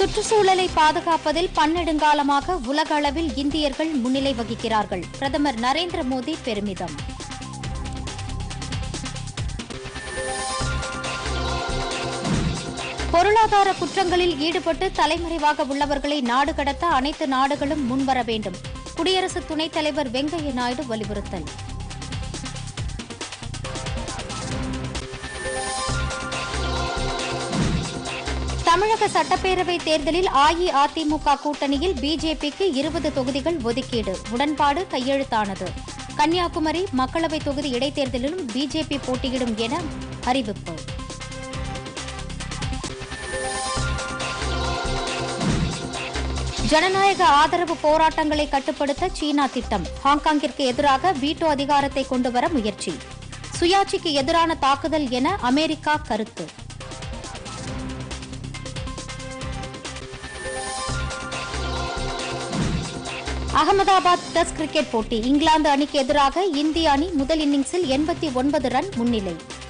சுற்றுச்சூழலை பாதுகாப்பதில் பன்னெடுங்காலமாக உலக அளவில் இந்தியர்கள் முன்னிலை வகிக்கிறார்கள் பிரதமர் நரேந்திர மோடி பெருமிதம் பொருளாதார குற்றங்களில் ஈடுபட்டு தலைமறைவாக உள்ளவர்களை நாடு கடத்த அனைத்து நாடுகளும் முன்வர வேண்டும் குடியரசு துணைத் தலைவர் வெங்கையா நாயுடு வலியுறுத்தல் தமிழக சட்டப்பேரவை தேர்தலில் அஇஅதிமுக கூட்டணியில் பிஜேபிக்கு இருபது தொகுதிகள் ஒதுக்கீடு உடன்பாடு கையெழுத்தானது கன்னியாகுமரி மக்களவை தொகுதி இடைத்தேர்தலிலும் பிஜேபி போட்டியிடும் என அறிவிப்பு ஜனநாயக ஆதரவு போராட்டங்களை கட்டுப்படுத்த சீனா திட்டம் ஹாங்காங்கிற்கு எதிராக வீட்டோ அதிகாரத்தை கொண்டுவர முயற்சி சுயாட்சிக்கு எதிரான தாக்குதல் என அமெரிக்கா கருத்து அகமதாபாத் டெஸ்ட் கிரிக்கெட் போட்டி இங்கிலாந்து அணிக்கு எதிராக இந்திய அணி முதல் இன்னிங்ஸில் எண்பத்தி ஒன்பது ரன் முன்னிலை